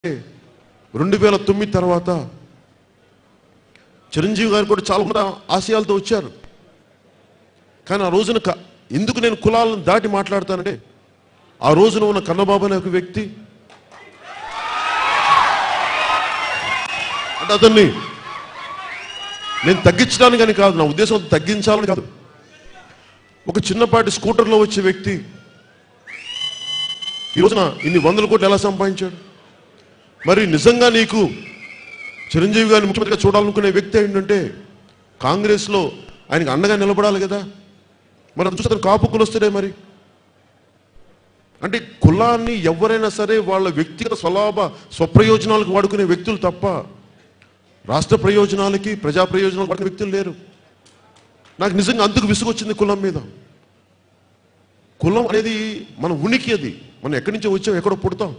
రెండు వేల తొమ్మిది తర్వాత చిరంజీవి గారు కూడా చాలా ఉన్నత ఆశయాలతో వచ్చారు కానీ ఆ రోజున క- ఎందుకు నేను కులాలను దాటి మాట్లాడతానంటే ఆ రోజున ఉన్న కన్నబాబు అనే ఒక వ్యక్తి అంటే అతన్ని నేను తగ్గించడానికని కాదు నా ఉద్దేశం తగ్గించాలని కాదు ఒక చిన్నపాటి స్కూటర్లో వచ్చే వ్యక్తి ఈ రోజున ఇన్ని వందల కోట్లు ఎలా సంపాదించాడు మరి నిజంగా నీకు చిరంజీవి గారిని ముఖ్యమంత్రిగా చూడాలనుకునే వ్యక్తి ఏంటంటే కాంగ్రెస్లో ఆయనకు అండగా నిలబడాలి కదా మరి అది చూస్తే అతను కాపు కులొస్తాడే మరి అంటే కులాన్ని ఎవరైనా సరే వాళ్ళ వ్యక్తిగత స్వలాభ స్వప్రయోజనాలకు వాడుకునే వ్యక్తులు తప్ప రాష్ట్ర ప్రయోజనాలకి ప్రజా ప్రయోజనాలకు వాడుకునే వ్యక్తులు లేరు నాకు నిజంగా అందుకు విసుగొచ్చింది కులం మీద కులం అనేది మన ఉనికి అది మనం ఎక్కడి నుంచో వచ్చాం ఎక్కడో పుడతాం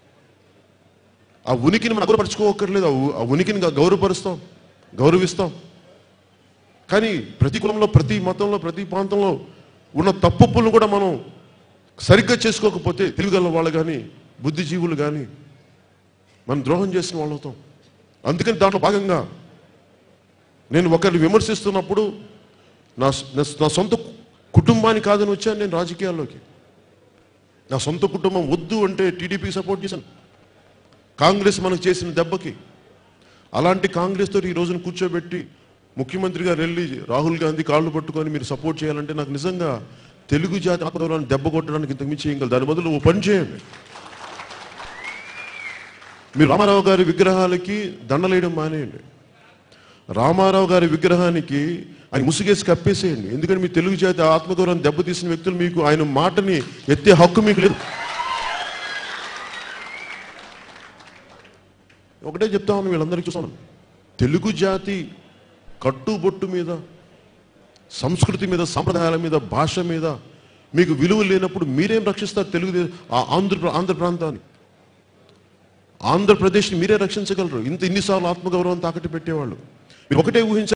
ఆ ఉనికిని మనం గౌరవపరచుకోకర్లేదు ఆ ఉ- ఆ ఉనికిని గ- గౌరవపరుస్తాం గౌరవిస్తాం కానీ ప్రతి కులంలో ప్రతి మతంలో ప్రతి ప్రాంతంలో ఉన్న తప్పులను కూడా మనం సరిగ్గా చేసుకోకపోతే తెలివిగల వాళ్ళు కానీ బుద్ధిజీవులు కానీ మనం ద్రోహం చేసిన వాళ్ళు అవుతాం అందుకని దాంట్లో భాగంగా నేను ఒకరిని విమర్శిస్తున్నప్పుడు నా స- నా- నా సొంత కుటుంబాన్ని కాదని వచ్చాను నేను రాజకీయాల్లోకి నా సొంత కుటుంబం వద్దు అంటే టీడీపీకి సపోర్ట్ చేశాను కాంగ్రెస్ మనకు చేసిన దెబ్బకి అలాంటి కాంగ్రెస్ తోటి ఈ రోజున కూర్చోబెట్టి ముఖ్యమంత్రి గారు వెళ్ళి రాహుల్ గాంధీ కాళ్ళు పట్టుకొని మీరు సపోర్ట్ చేయాలంటే నాకు నిజంగా తెలుగు జాతి ఆత్మగౌరవాన్ని దెబ్బ కొట్టడానికి ఇంతకు మించి ఏం కాదు దాని బదులు ఓ పని చేయండి మీరు రామారావు గారి విగ్రహాలకి దండలేయడం మానేయండి రామారావు గారి విగ్రహానికి ఆయన ముసుగేసి కప్పేసేయండి ఎందుకంటే మీ తెలుగు జాతి ఆత్మగౌరవాన్ని దెబ్బతీసిన వ్యక్తులు మీకు ఆయన మాటని ఎత్తే హక్కు మీకు లేదు ఒకటే చెప్తా ఉన్నాను వీళ్ళందరికీ చూస్తాను తెలుగు జాతి కట్టుబొట్టు మీద సంస్కృతి మీద సంప్రదాయాల మీద భాష మీద మీకు విలువ లేనప్పుడు మీరేం రక్షిస్తారు తెలుగు ఆంధ్ర ఆంధ్ర ప్రాంతాన్ని ఆంధ్రప్రదేశ్ని మీరే రక్షించగలరు ఇంత ఇన్నిసార్లు ఆత్మగౌరవం తాకట్టు పెట్టేవాళ్ళు మీరు ఒకటే ఊహించారు